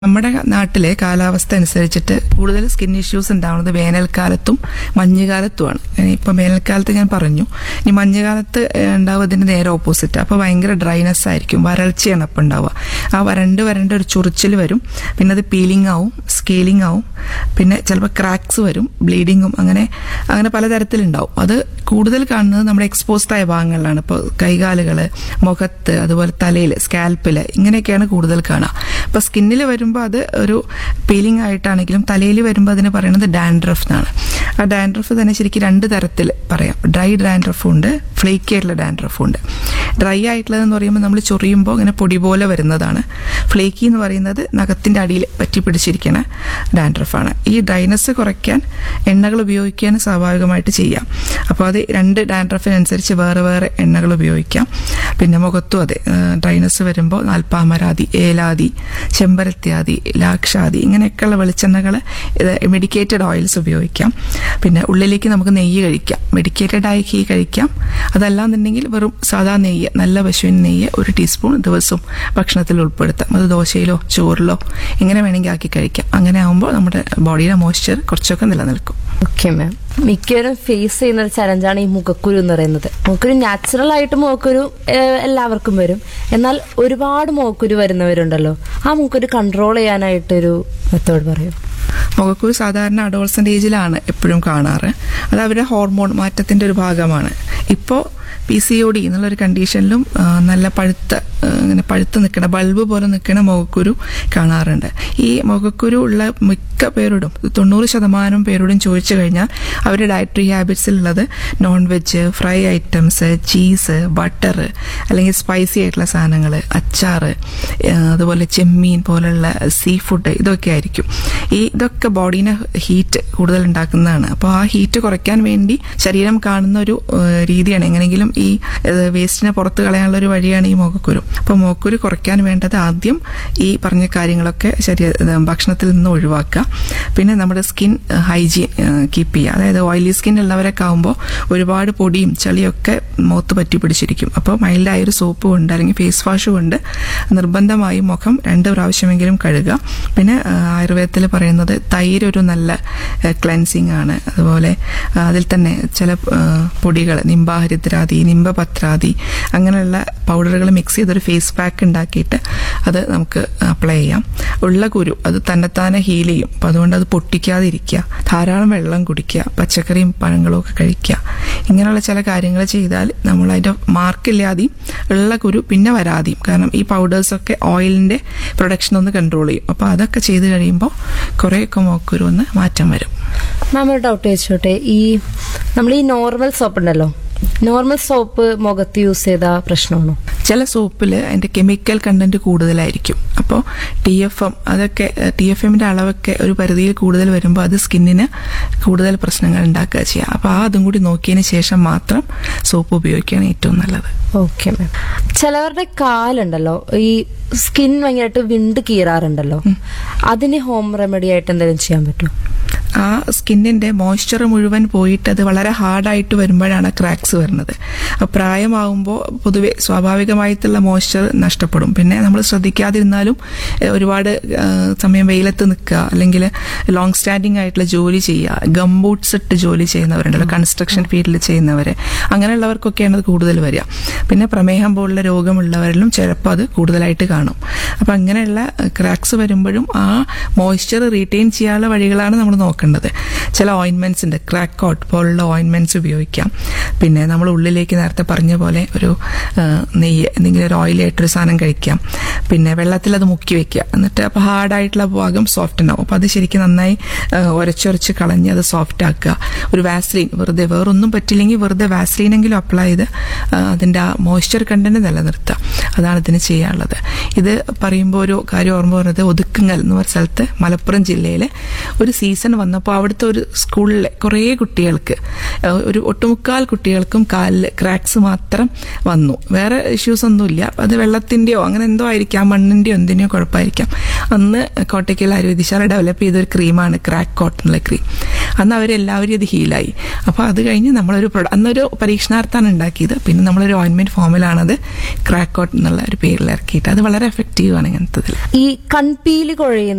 നമ്മുടെ നാട്ടിലെ കാലാവസ്ഥ അനുസരിച്ചിട്ട് കൂടുതൽ സ്കിൻ ഇഷ്യൂസ് ഉണ്ടാവുന്നത് വേനൽക്കാലത്തും മഞ്ഞുകാലത്തുമാണ് ഇപ്പൊ വേനൽക്കാലത്ത് ഞാൻ പറഞ്ഞു ഇനി മഞ്ഞുകാലത്ത് ഉണ്ടാവുക ഇതിന്റെ നേരെ ഓപ്പോസിറ്റ് അപ്പൊ ഭയങ്കര ഡ്രൈനെസ് ആയിരിക്കും വരൾച്ചയാണ് അപ്പൊ ഉണ്ടാവുക ആ വരണ്ട് വരണ്ട ഒരു ചൊറിച്ചിൽ വരും പിന്നെ അത് പീലിംഗ് ആവും സ്കെയിലിംഗ് ആവും പിന്നെ ചിലപ്പോൾ ക്രാക്സ് വരും ബ്ലീഡിങ്ങും അങ്ങനെ അങ്ങനെ പലതരത്തിലുണ്ടാവും അത് കൂടുതൽ കാണുന്നത് നമ്മുടെ എക്സ്പോസ്ഡ് ആയ ഭാഗങ്ങളിലാണ് ഇപ്പോൾ കൈകാലുകള് മുഖത്ത് അതുപോലെ തലയിൽ സ്കാൽപ്പില് ഇങ്ങനെയൊക്കെയാണ് കൂടുതൽ കാണുക അപ്പൊ സ്കിന്നിൽ വരുമ്പോൾ അത് ഒരു പീലിംഗ് ആയിട്ടാണെങ്കിലും തലയിൽ വരുമ്പോൾ അതിന് പറയുന്നത് ഡാൻഡ്രഫ് എന്നാണ് ആ ഡാൻഡ്രഫ് തന്നെ ശരിക്കും രണ്ട് തരത്തിൽ പറയാം ഡ്രൈ ഡാൻഡ്രഫും ഉണ്ട് ഫ്ലേക്കി ആയിട്ടുള്ള ഡാൻഡ്രഫും ഉണ്ട് ഡ്രൈ ആയിട്ടുള്ളതെന്ന് പറയുമ്പോൾ നമ്മൾ ചൊറിയുമ്പോൾ ഇങ്ങനെ പൊടി പോലെ വരുന്നതാണ് ഫ്ലേക്കി എന്ന് പറയുന്നത് നഖത്തിന്റെ അടിയിൽ പറ്റി പിടിച്ചിരിക്കുന്ന ഡാൻഡ്രഫാണ് ഈ ഡ്രൈനെസ് കുറയ്ക്കാൻ എണ്ണകൾ ഉപയോഗിക്കാൻ സ്വാഭാവികമായിട്ട് ചെയ്യാം അപ്പോൾ അത് രണ്ട് ഡാൻഡ്രഫിനനുസരിച്ച് വേറെ വേറെ എണ്ണകൾ ഉപയോഗിക്കാം പിന്നെ മുഖത്തും അതെ ഡ്രൈനെസ് വരുമ്പോൾ നാൽപ്പാമരാതി ഏലാതി ചെമ്പരത്തിയാതി ലാക്ഷാതി ഇങ്ങനെയൊക്കെയുള്ള വെളിച്ചെണ്ണകൾ മെഡിക്കേറ്റഡ് ഓയിൽസ് ഉപയോഗിക്കാം പിന്നെ ഉള്ളിലേക്ക് നമുക്ക് നെയ്യ് കഴിക്കാം മെഡിക്കേറ്റഡ് ആയ ഘീ കഴിക്കാം അതല്ലാന്നുണ്ടെങ്കിൽ വെറും സാധാ നെയ്യ് നല്ല പശുവിൻ നെയ്യ് ഒരു ടീസ്പൂൺ ദിവസവും ഭക്ഷണത്തിൽ ഉൾപ്പെടുത്താം അത് ദോശയിലോ ചോറിലോ എങ്ങനെ വേണമെങ്കിൽ ആക്കി കഴിക്കാം അങ്ങനെ ആകുമ്പോൾ നമ്മുടെ ബോഡിയിലെ മോയ്സ്ചർ കുറച്ചൊക്കെ നിലനിൽക്കും ഓക്കെ മാം മിക്കവരും ഫേസ് ചെയ്യുന്ന ഒരു ചലഞ്ചാണ് ഈ മുഖക്കുരു എന്ന് പറയുന്നത് മുഖക്കുരു നാച്ചുറൽ ആയിട്ട് മുഖക്കുരു ഏഹ്, എല്ലാവർക്കും വരും എന്നാൽ ഒരുപാട് മുഖക്കുരു വരുന്നവരുണ്ടല്ലോ ആ മുഖക്കുരു കൺട്രോൾ ചെയ്യാനായിട്ടൊരു മെത്തേഡ് പറയൂ മുഖക്കുരു സാധാരണ അഡോൾസന്റ് ഏജിലാണ് എപ്പോഴും കാണാറ് അത് അവരുടെ ഹോർമോൺ മാറ്റത്തിന്റെ ഒരു ഭാഗമാണ് ഇപ്പോൾ പി സി ഒ ഡി എന്നുള്ളൊരു കണ്ടീഷനിലും ആ, നല്ല പഴുത്ത ആ, ഇങ്ങനെ പഴുത്ത് നിൽക്കണ ബൾബ് പോലെ നിൽക്കണ മുഖക്കുരു കാണാറുണ്ട് ഈ മുഖക്കുരു ഉള്ള മിക്ക പേരോടും തൊണ്ണൂറ് ശതമാനം പേരോടും ചോദിച്ചു കഴിഞ്ഞാൽ അവരുടെ ഡയറ്ററി ഹാബിറ്റ്സിലുള്ളത് non veg fry items cheese butter അല്ലെങ്കിൽ സ്പൈസി ആയിട്ടുള്ള സാധനങ്ങൾ അച്ചാറ് ആ, അതുപോലെ ചെമ്മീൻ പോലുള്ള സീ ഫുഡ് ഇതൊക്കെ ആയിരിക്കും ഈ ഇതൊക്കെ ബോഡീനെ ഹീറ്റ് കൂടുതൽ ഉണ്ടാക്കുന്നതാണ് അപ്പോൾ ആ ഹീറ്റ് കുറയ്ക്കാൻ വേണ്ടി ശരീരം കാണുന്ന ഒരു ഏഹ്, രീതിയാണ് എങ്ങനെയെങ്കിലും ഈ ഏഹ്, വേസ്റ്റിനെ പുറത്ത് കളയാനുള്ള ഒരു വഴിയാണ് ഈ മുഖക്കുരു അപ്പോൾ മുഖക്കുരു കുറയ്ക്കാൻ വേണ്ടത് ആദ്യം ഈ പറഞ്ഞ കാര്യങ്ങളൊക്കെ ശരീര ഏഹ്, ഭക്ഷണത്തിൽ നിന്ന് ഒഴിവാക്കുക പിന്നെ നമ്മുടെ സ്കിൻ ഹൈജീൻ കീപ്പ് ചെയ്യുക അതായത് ഓയിലി സ്കിൻ ഉള്ളവരൊക്കെ ആകുമ്പോൾ ഒരുപാട് പൊടിയും ചളിയൊക്കെ മുഖത്ത് പറ്റി പിടിച്ചിരിക്കും അപ്പോൾ മൈൽഡായ ഒരു സോപ്പ് കൊണ്ട് അല്ലെങ്കിൽ ഫേസ് വാഷ് കൊണ്ട് നിർബന്ധമായും മുഖം രണ്ട് പ്രാവശ്യമെങ്കിലും കഴുകുക പിന്നെ ആ, ആയുർവേദത്തിൽ പറയുന്നത് തൈര് ഒരു നല്ല ക്ലെൻസിങ് ആണ് അതുപോലെ ആ, അതിൽ തന്നെ ചില പൊടികൾ നിംബാഹരിദ്രാതി നിംബപത്രാതി അങ്ങനെയുള്ള പൗഡറുകൾ മിക്സ് ചെയ്തൊരു ഫേസ് പാക്ക് ഉണ്ടാക്കിയിട്ട് അത് നമുക്ക് അപ്ലൈ ചെയ്യാം ഉള്ള കുരു അത് തന്നെത്താനെ ഹീൽ ചെയ്യും അപ്പം അതുകൊണ്ട് അത് പൊട്ടിക്കാതിരിക്കുക ധാരാളം വെള്ളം കുടിക്കുക പച്ചക്കറിയും പഴങ്ങളും ഒക്കെ കഴിക്കുക ഇങ്ങനെയുള്ള ചില കാര്യങ്ങൾ ചെയ്താൽ നമ്മൾ അതിന്റെ മാർക്കില്ലാതെയും ഉള്ള കുരു പിന്നെ വരാതെയും കാരണം ഈ പൗഡേഴ്സൊക്കെ ഓയിലിന്റെ പ്രൊഡക്ഷൻ ഒന്ന് കൺട്രോൾ ചെയ്യും അപ്പോൾ അതൊക്കെ ചെയ്ത് കഴിയുമ്പോൾ കുറേയൊക്കെ മോക്കുരു ഒന്ന് മാറ്റം വരും മാം ഒരു ഡൗട്ട് ചോദിച്ചോട്ടെ ഈ നമ്മൾ ഈ നോർമൽ സോപ്പ് ഉണ്ടല്ലോ നോർമൽ സോപ്പ് മുഖത്ത് യൂസ് ചെയ്താൽ പ്രശ്നമാണോ ചില സോപ്പിൽ അതിന്റെ കെമിക്കൽ കണ്ടന്റ് കൂടുതലായിരിക്കും അപ്പോൾ ടി എഫ് എം അതൊക്കെ ടി എഫ് എമ്മിന്റെ അളവൊക്കെ ഒരു പരിധിയിൽ കൂടുതൽ വരുമ്പോൾ അത് സ്കിന്നിന് കൂടുതൽ പ്രശ്നങ്ങൾ ഉണ്ടാക്കുക ചെയ്യുക അപ്പോൾ ആ അതും കൂടി നോക്കിയതിന് ശേഷം മാത്രം സോപ്പ് ഉപയോഗിക്കുകയാണ് ഏറ്റവും നല്ലത് ഓക്കെ മാം ചിലവരുടെ കാലുണ്ടല്ലോ ഈ സ്കിൻ ഭയങ്കരമായിട്ട് വിണ്ട് കീറാറുണ്ടല്ലോ അതിന് ഹോം റെമഡി ആയിട്ട് എന്തെങ്കിലും ചെയ്യാൻ പറ്റുമോ ആ സ്കിന്നിന്റെ മോയ്സ്ചർ മുഴുവൻ പോയിട്ട് അത് വളരെ ഹാർഡായിട്ട് വരുമ്പോഴാണ് ക്രാക്സ് വരുന്നത് അപ്പോൾ പ്രായമാകുമ്പോൾ പൊതുവെ സ്വാഭാവികമായിട്ടുള്ള മോയ്സ്ചർ നഷ്ടപ്പെടും പിന്നെ നമ്മൾ ശ്രദ്ധിക്കാതിരുന്നാലും ഏഹ്, ഒരുപാട് ഏഹ്, സമയം വെയിലത്ത് നിൽക്കുക അല്ലെങ്കിൽ ലോങ് സ്റ്റാൻഡിങ് ആയിട്ടുള്ള ജോലി ചെയ്യുക ഗംബൂട്ട്സ് ഇട്ട് ജോലി ചെയ്യുന്നവരുണ്ടല്ലോ കൺസ്ട്രക്ഷൻ ഫീൽഡിൽ ചെയ്യുന്നവര് അങ്ങനെയുള്ളവർക്കൊക്കെയാണ് അത് കൂടുതൽ വരിക പിന്നെ പ്രമേഹം പോലുള്ള രോഗമുള്ളവരിലും ചിലപ്പോൾ അത് കൂടുതലായിട്ട് കാണും അപ്പം അങ്ങനെയുള്ള ക്രാക്സ് വരുമ്പോഴും ആ മോയ്സ്ചർ റീറ്റെയിൻ ചെയ്യാനുള്ള വഴികളാണ് നമ്മൾ നോക്കേണ്ടത് ചില ഓയിൻമെന്റ്സ് ഉണ്ട് ക്രാക്ക് കോട്ട് പോലുള്ള ഓയിൻമെന്റ്സ് ഉപയോഗിക്കാം പിന്നെ നമ്മൾ ഉള്ളിലേക്ക് നേരത്തെ പറഞ്ഞ പോലെ ഒരു ആ, നെയ്യ് എന്തെങ്കിലും ഒരു ഓയിലായിട്ടൊരു സാധനം കഴിക്കാം പിന്നെ വെള്ളത്തിൽ അത് മുക്കി വെക്കുക എന്നിട്ട് അപ്പോൾ ഹാർഡായിട്ടുള്ള ഭാഗം സോഫ്റ്റ് ഉണ്ടാവും അപ്പോൾ അത് ശരിക്കും നന്നായി ആ, ഉരച്ചുരച്ച് കളഞ്ഞ് അത് സോഫ്റ്റ് ആക്കുക ഒരു വാസ്ലീൻ വെറുതെ വേറൊന്നും പറ്റില്ലെങ്കിൽ വെറുതെ വാസ്ലീനെങ്കിലും അപ്ലൈ ചെയ്ത് ആ, അതിന്റെ ആ മോയ്സ്ചർ കണ്ടന്റ് നിലനിർത്തുക അതാണ് ഇതിന് ചെയ്യാനുള്ളത് ഇത് പറയുമ്പോൾ ഒരു കാര്യം ഓർമ്മ പറഞ്ഞത് ഒതുക്കുങ്ങൽ എന്ന് പറഞ്ഞ സ്ഥലത്ത് മലപ്പുറം ജില്ലയിലെ ഒരു സീസൺ വന്നപ്പോൾ അവിടുത്തെ ഒരു സ്കൂളിലെ കുറേ കുട്ടികൾക്ക് ആ, ഒരു ഒട്ടുമുക്കാൽ കുട്ടികൾക്കും കാലിൽ ക്രാക്സ് മാത്രം വന്നു വേറെ ഇഷ്യൂസ് ഒന്നുമില്ല അത് വെള്ളത്തിന്റെയോ അങ്ങനെ എന്തോ ആയിരിക്കാം മണ്ണിന്റെയോ എന്തിന്റെയോ കുഴപ്പമായിരിക്കാം അന്ന് കോട്ടയ്ക്കൽ ആയുർവേദിശാല ഡെവലപ്പ് ചെയ്ത ഒരു ക്രീമാണ് ക്രാക്ക് കോട്ട് എന്നുള്ള ക്രീം അന്ന് അവരെല്ലാവരും ഇത് ഹീലായി അപ്പോൾ അത് കഴിഞ്ഞ് നമ്മളൊരു പ്രൊഡ- അന്നൊരു പരീക്ഷണാർത്ഥാണ് ഉണ്ടാക്കിയത് പിന്നെ നമ്മളൊരു ഓയിൻമെന്റ് ഫോമിലാണത് ക്രാക്കോട്ട് എന്നുള്ള ഒരു പേരിൽ ഇറക്കിയിട്ട് അത് വളരെ എഫക്റ്റീവ് ആണ് ഇങ്ങനത്തതിൽ ഈ കൺപീലി കുഴയുന്ന